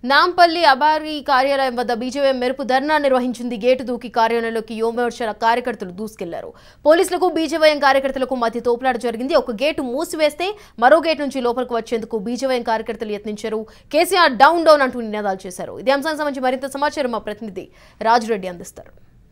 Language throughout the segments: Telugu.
నాంపల్లి అబారి కార్యాలయం వద్ద బీజేఎం మెరుపు ధర్నా నిర్వహించింది గేటు దూకి కార్యాలయంలోకి యువమోర్చల కార్యకర్తలు దూసుకెళ్లారు పోలీసులకు బీజేవైఎం కార్యకర్తలకు మధ్య తోపులాట జరిగింది ఒక గేటు మూసివేస్తే మరో గేటు నుంచి లోపలికి వచ్చేందుకు బీజేవైఎం కార్యకర్తలు యత్నించారు కేసీఆర్ డౌన్ డౌన్ అంటూ నినాదాలు చేశారు ఇదే అంశానికి సంబంధించి మరింత సమాచారం మా ప్రతినిధి రాజురెడ్డి అందిస్తారు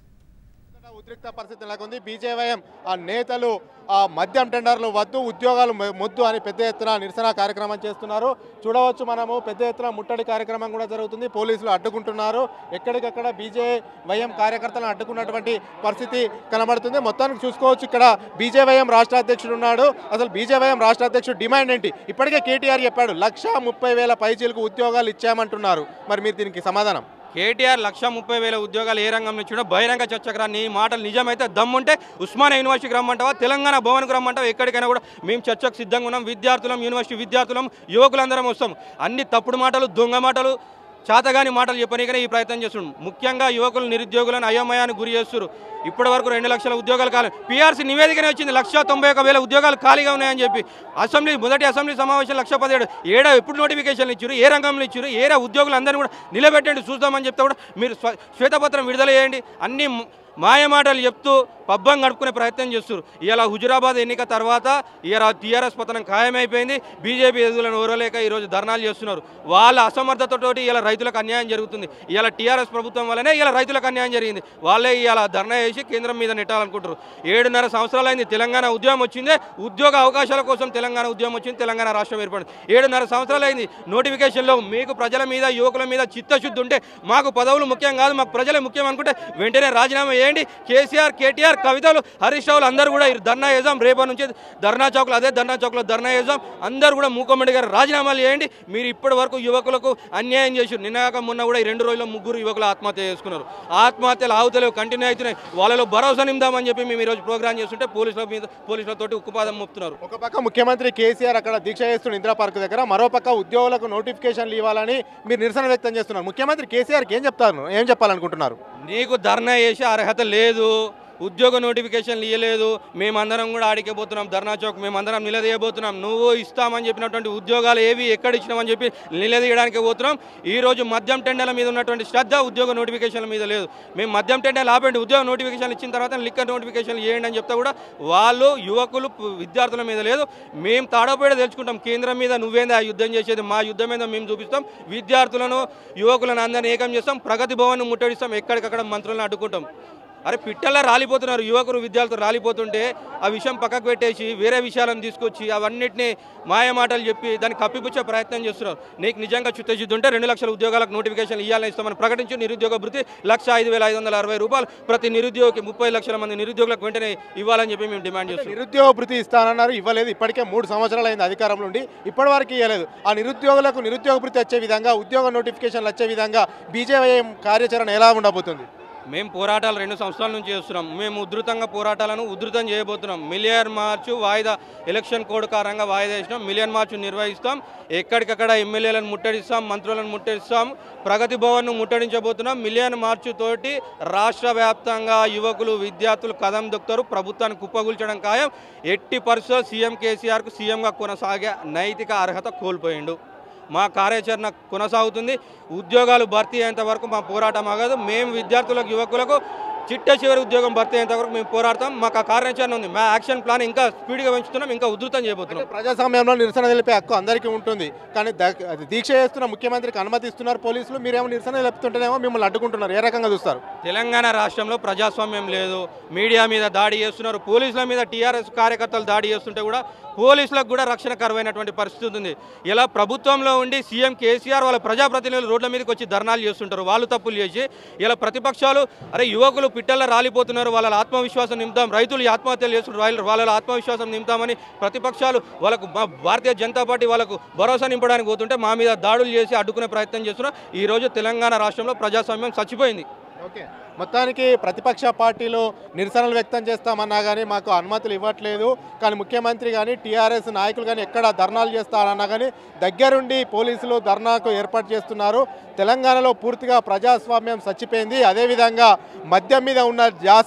ఉద్రిక్త పరిస్థితి నెలకొంది బీజేవైఎం ఆ నేతలు ఆ మద్యం టెండర్లు వద్దు ఉద్యోగాలు మొ- మొద్దు అని పెద్ద ఎత్తున నిరసన కార్యక్రమం చేస్తున్నారు చూడవచ్చు మనము పెద్ద ఎత్తున ముట్టడి కార్యక్రమం కూడా జరుగుతుంది పోలీసులు అడ్డుకుంటున్నారు ఎక్కడికక్కడ బీజేవైఎం కార్యకర్తలను అడ్డుకున్నటువంటి పరిస్థితి కనబడుతుంది మొత్తానికి చూసుకోవచ్చు ఇక్కడ బీజేవైఎం రాష్ట్ర అధ్యక్షుడు ఉన్నాడు అసలు బీజేవైఎం రాష్ట్ర అధ్యక్షుడు డిమాండ్ ఏంటి ఇప్పటికే కేటీఆర్ చెప్పాడు లక్ష ముప్పై వేల పైచీలకు ఉద్యోగాలు ఇచ్చామంటున్నారు మరి మీరు దీనికి సమాధానం కేటీఆర్ లక్ష ముప్పై వేల ఉద్యోగాలు ఏ రంగంలో ఇచ్చినా బహిరంగ చర్చకు రా నీ మాటలు నిజమైతే దమ్ముంటే ఉస్మానియా యూనివర్సిటీకి రమ్మంటావా తెలంగాణ భవన్కు రమ్మంటావా ఎక్కడికైనా కూడా మేము చర్చకు సిద్ధంగా ఉన్నాం విద్యార్థులం యూనివర్సిటీ విద్యార్థులం యువకులందరం వస్తాం అన్ని తప్పుడు మాటలు దొంగ మాటలు చాతగాని మాటలు చెప్పనీకనే ఈ ప్రయత్నం చేస్తున్నాం ముఖ్యంగా యువకులు నిరుద్యోగులను అయోమయానికి గురి చేస్తున్నారు ఇప్పటి వరకు రెండు లక్షల ఉద్యోగాలు ఖాళీ పీఆర్సీ నివేదికనే వచ్చింది లక్ష తొంభై ఒక వేల ఉద్యోగాలు ఖాళీగా ఉన్నాయని చెప్పి అసెంబ్లీ మొదటి అసెంబ్లీ సమావేశం లక్ష పదిహేడు ఏడా ఎప్పుడు నోటిఫికేషన్లు ఇచ్చారు ఏ రంగంలో ఇచ్చారు ఏరా ఉద్యోగులు అందరినీ కూడా నిలబెట్టండి చూద్దామని చెప్తే కూడా మీరు స్వ- శ్వేతపత్రం విడుదల చేయండి అన్ని మ- మాయమాటలు చెప్తూ పబ్బం గడుపుకునే ప్రయత్నం చేస్తారు ఇలా హుజురాబాద్ ఎన్నిక తర్వాత ఇలా టీఆర్ఎస్ పతనం ఖాయమైపోయింది బీజేపీ ఎదుగులను ఓరలేక ఈరోజు ధర్నాలు చేస్తున్నారు వాళ్ళ అసమర్థతతోటి ఇలా రైతులకు అన్యాయం జరుగుతుంది ఇలా టీఆర్ఎస్ ప్రభుత్వం వల్లనే ఇలా రైతులకు అన్యాయం జరిగింది వాళ్ళే ఇలా ధర్నా చేసి కేంద్రం మీద నెట్టాలనుకుంటారు ఏడున్నర సంవత్సరాలైంది తెలంగాణ ఉద్యమం వచ్చిందే ఉద్యోగ అవకాశాల కోసం తెలంగాణ ఉద్యమం వచ్చింది తెలంగాణ రాష్ట్రం ఏర్పడింది ఏడున్నర సంవత్సరాలైంది నోటిఫికేషన్లో మీకు ప్రజల మీద యువకుల మీద చిత్తశుద్ధి ఉంటే మాకు పదవులు ముఖ్యం కాదు మాకు ప్రజలే ముఖ్యం అనుకుంటే వెంటనే రాజీనామా చేయండి కేసీఆర్ కేటీఆర్ కవితలు హరీష్ రావులు అందరూ కూడా ఈ ధర్నా చేద్దాం రేపటి నుంచి ధర్నా చౌక్లో అదే ధర్నా చౌక్లో ధర్నా చేద్దాం అందరూ కూడా మూకమ్మడి గారు రాజీనామాలు చేయండి మీరు ఇప్పటి వరకు యువకులకు అన్యాయం చేసి నిన్నగాక మొన్న కూడా ఈ రెండు రోజుల్లో ముగ్గురు యువకులు ఆత్మహత్య చేసుకున్నారు ఆత్మహత్యలు ఆవుతలు కంటిన్యూ అవుతున్నాయి వాళ్ళలో భరోసా నిందామని చెప్పి మేము ఈరోజు ప్రోగ్రామ్ చేస్తుంటే పోలీసుల మీద పోలీసులతోటి ఉక్కుపాదం మోపుతున్నారు ఒక పక్క ముఖ్యమంత్రి కేసీఆర్ అక్కడ దీక్ష చేస్తున్న ఇందిరా పార్క్ దగ్గర మరో పక్క ఉద్యోగులకు నోటిఫికేషన్లు ఇవ్వాలని మీరు నిరసన వ్యక్తం చేస్తున్నారు ముఖ్యమంత్రి కేసీఆర్కి ఏం చెప్తారు ఏం చెప్పాలనుకుంటున్నారు నీకు ధర్నా చేసే అర్హత లేదు ఉద్యోగ నోటిఫికేషన్లు ఇవ్వలేదు మేమందరం కూడా ఆడికే పోతున్నాం ధర్నా చౌక్ మేమందరం నిలదీయబోతున్నాం నువ్వు ఇస్తామని చెప్పినటువంటి ఉద్యోగాలు ఏవి ఎక్కడ ఇచ్చినామని చెప్పి నిలదీయడానికి పోతున్నాం ఈ రోజు మద్యం టెండర్ల మీద ఉన్నటువంటి శ్రద్ధ ఉద్యోగ నోటిఫికేషన్ల మీద లేదు మేము మద్యం టెండర్లు ఆపండి ఉద్యోగ నోటిఫికేషన్లు ఇచ్చిన తర్వాత లిక్కర్ నోటిఫికేషన్లు చేయండి అని చెప్తే కూడా వాళ్ళు యువకులు పు- విద్యార్థుల మీద లేదు మేము తాడోపేడ తెలుసుకుంటాం కేంద్రం మీద నువ్వేందా యుద్ధం చేసేది మా యుద్ధం మీద మేము చూపిస్తాం విద్యార్థులను యువకులను అందరినీ ఏకం చేస్తాం ప్రగతి భవన్ ముట్టడిస్తాం ఎక్కడికక్కడ మంత్రులను అడ్డుకుంటాం అరే పిట్టల్లా రాలిపోతున్నారు యువకులు విద్యార్థులు రాలిపోతుంటే ఆ విషయం పక్కకు పెట్టేసి వేరే విషయాలను తీసుకొచ్చి అవన్నిటిని మాయ మాటలు చెప్పి దాన్ని కప్పిపుచ్చే ప్రయత్నం చేస్తున్నారు నీకు నిజంగా చిత్తశుద్ధి ఉంటే రెండు లక్షల ఉద్యోగాలకు నోటిఫికేషన్ ఇవ్వాలని ఇస్తామని ప్రకటించి నిరుద్యోగ భృతి లక్ష ఐదు వేల ఐదు వందల అరవై రూపాయలు ప్రతి నిరుద్యోగికి ముప్పై లక్షల మంది నిరుద్యోగులకు వెంటనే ఇవ్వాలని చెప్పి మేము డిమాండ్ చేస్తున్నాం నిరుద్యోగ భృతి ఇస్తానన్నారు ఇవ్వలేదు ఇప్పటికే మూడు సంవత్సరాలు అయింది అధికారంలో ఉండి ఇప్పటి వరకు ఇవ్వలేదు ఆ నిరుద్యోగులకు నిరుద్యోగ భృతి వచ్చే విధంగా ఉద్యోగ నోటిఫికేషన్లు వచ్చే విధంగా బీజేవైఎం కార్యాచరణ ఎలా ఉండబోతుంది మేము పోరాటాలు రెండు సంవత్సరాల నుంచి చేస్తున్నాం మేము ఉధృతంగా పోరాటాలను ఉధృతం చేయబోతున్నాం మిలియన్ మార్చు వాయిదా ఎలక్షన్ కోడ్ కారంగా వాయిదా వేసినాం మిలియన్ మార్చు నిర్వహిస్తాం ఎక్కడికక్కడ ఎమ్మెల్యేలను ముట్టడిస్తాం మంత్రులను ముట్టడిస్తాం ప్రగతి భవన్ను ముట్టడించబోతున్నాం మిలియన్ మార్చు తోటి రాష్ట్ర వ్యాప్తంగా యువకులు విద్యార్థులు కదం దొక్కుతారు ప్రభుత్వాన్ని కుప్పగూల్చడం ఖాయం ఎట్టి పరిస్థితుల్లో సీఎం కేసీఆర్కు సీఎంగా కొనసాగే నైతిక అర్హత కోల్పోయిండు మా కార్యాచరణ కొనసాగుతుంది ఉద్యోగాలు భర్తీ అయ్యేంత వరకు మా పోరాటం ఆగదు మేము విద్యార్థులకు యువకులకు చిట్ట చివరి ఉద్యోగం భర్తీ అయ్యేంత వరకు మేము పోరాడతాం మాకు ఆ కార్యాచరణ ఉంది మా యాక్షన్ ప్లాన్ ఇంకా స్పీడ్గా పెంచుతున్నాం ఇంకా ఉధృతం చేయబోతున్నాం ప్రజాస్వామ్యంలో నిరసన తెలిపే హక్కు అందరికీ ఉంటుంది కానీ ద- అది దీక్ష చేస్తున్న ముఖ్యమంత్రికి అనుమతి ఇస్తున్నారు పోలీసులు మీరేమో నిరసన తెలుపుతుంటేనేమో మిమ్మల్ని అడ్డుకుంటున్నారు ఏ రకంగా చూస్తారు తెలంగాణ రాష్ట్రంలో ప్రజాస్వామ్యం లేదు మీడియా మీద దాడి చేస్తున్నారు పోలీసుల మీద టీఆర్ఎస్ కార్యకర్తలు దాడి చేస్తుంటే కూడా పోలీసులకు కూడా రక్షణ కరువైనటువంటి పరిస్థితి ఉంది ఇలా ప్రభుత్వంలో ఉండి సీఎం కేసీఆర్ వాళ్ళ ప్రజాప్రతినిధులు రోడ్ల మీదకి వచ్చి ధర్నాలు చేస్తుంటారు వాళ్ళు తప్పులు చేసి ఇలా ప్రతిపక్షాలు అరే యువకులు పిట్టల్లో రాలిపోతున్నారు వాళ్ళ ఆత్మవిశ్వాసం నింపుతాం రైతులు ఈ ఆత్మహత్యలు చేస్తున్నారు వాళ్ళ- వాళ్ళ ఆత్మవిశ్వాసం నింపుతామని ప్రతిపక్షాలు వాళ్ళకు మా భారతీయ జనతా పార్టీ వాళ్ళకు భరోసా నింపడానికి పోతుంటే మా మీద దాడులు చేసి అడ్డుకునే ప్రయత్నం చేస్తున్నారు ఈ రోజు తెలంగాణ రాష్ట్రంలో ప్రజాస్వామ్యం చచ్చిపోయింది ఓకే మొత్తానికి ప్రతిపక్ష పార్టీలు నిరసనలు వ్యక్తం చేస్తామన్నా కానీ మాకు అనుమతులు ఇవ్వట్లేదు కానీ ముఖ్యమంత్రి కానీ టీఆర్ఎస్ నాయకులు కానీ ఎక్కడ ధర్నాలు చేస్తారన్నా కానీ దగ్గరుండి పోలీసులు ధర్నాకు ఏర్పాటు చేస్తున్నారు తెలంగాణలో పూర్తిగా ప్రజాస్వామ్యం చచ్చిపోయింది అదేవిధంగా మద్యం మీద ఉన్న ధ్యాస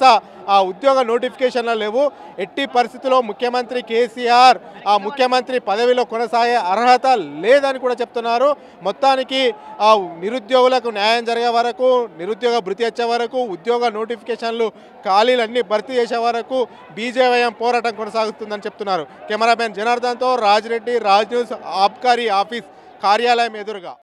ఆ ఉద్యోగ నోటిఫికేషన్లు లేవు ఎట్టి పరిస్థితుల్లో ముఖ్యమంత్రి కేసీఆర్ ఆ ముఖ్యమంత్రి పదవిలో కొనసాగే అర్హత లేదని కూడా చెప్తున్నారు మొత్తానికి ఆ నిరుద్యోగులకు న్యాయం జరిగే వరకు నిరుద్యోగ భృతి వచ్చే వరకు ఉద్యోగ నోటిఫికేషన్లు ఖాళీలన్నీ భర్తీ చేసే వరకు బీజేవైఎం పోరాటం కొనసాగుతుందని చెప్తున్నారు కెమెరామెన్ జనార్దన్తో రాజిరెడ్డి రాజ్ న్యూస్ ఆబ్కారీ ఆఫీస్ కార్యాలయం ఎదురుగా